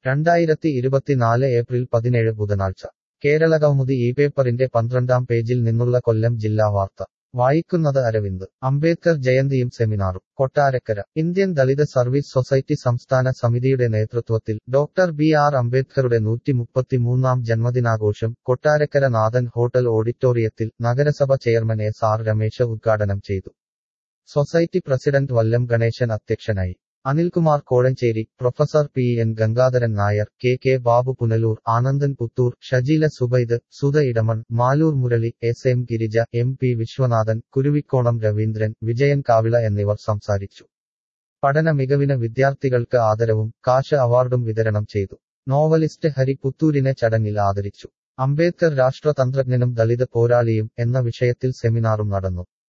രണ്ടായിരത്തി ഇരുപത്തിനാല് ഏപ്രിൽ പതിനേഴ് ബുധനാഴ്ച കേരളകൗമുദി ഈ പേപ്പറിന്റെ പന്ത്രണ്ടാം പേജിൽ നിന്നുള്ള കൊല്ലം ജില്ലാ വാർത്ത വായിക്കുന്നത് അരവിന്ദ് അംബേദ്കർ ജയന്തിയും സെമിനാറും Kottarakkara Indian Dalit service society സംസ്ഥാന സമിതിയുടെ നേതൃത്വത്തിൽ ഡോക്ടർ ബി ആർ അംബേദ്കറുടെ നൂറ്റിമുപ്പത്തിമൂന്നാം ജന്മദിനാഘോഷം കൊട്ടാരക്കര നാഥൻ ഹോട്ടൽ ഓഡിറ്റോറിയത്തിൽ നഗരസഭ ചെയർമാൻ എസ് ആർ രമേശ് ഉദ്ഘാടനം ചെയ്തു സൊസൈറ്റി പ്രസിഡന്റ് വല്ലം ഗണേശൻ അധ്യക്ഷനായി Anilkumar Kozhencherry professor P N Gangadharan Nair K K Babu Punalur Anandan Puthur Shajeela Subaid Sudha Edamon Maloor Murali S M Girija M P Viswanathan Kuruvikkonam Raveendran Vijayan Kavila എന്നിവർ സംസാരിച്ചു പഠന മികവിന് വിദ്യാർത്ഥികൾക്ക് ആദരവും കാശ് അവാർഡും വിതരണം ചെയ്തു നോവലിസ്റ്റ് ഹരി പുത്തൂരിനെ ചടങ്ങിൽ ആദരിച്ചു അംബേദ്കർ രാഷ്ട്രതന്ത്രജ്ഞനും ദളിത് പോരാളിയും എന്ന വിഷയത്തിൽ സെമിനാറും നടന്നു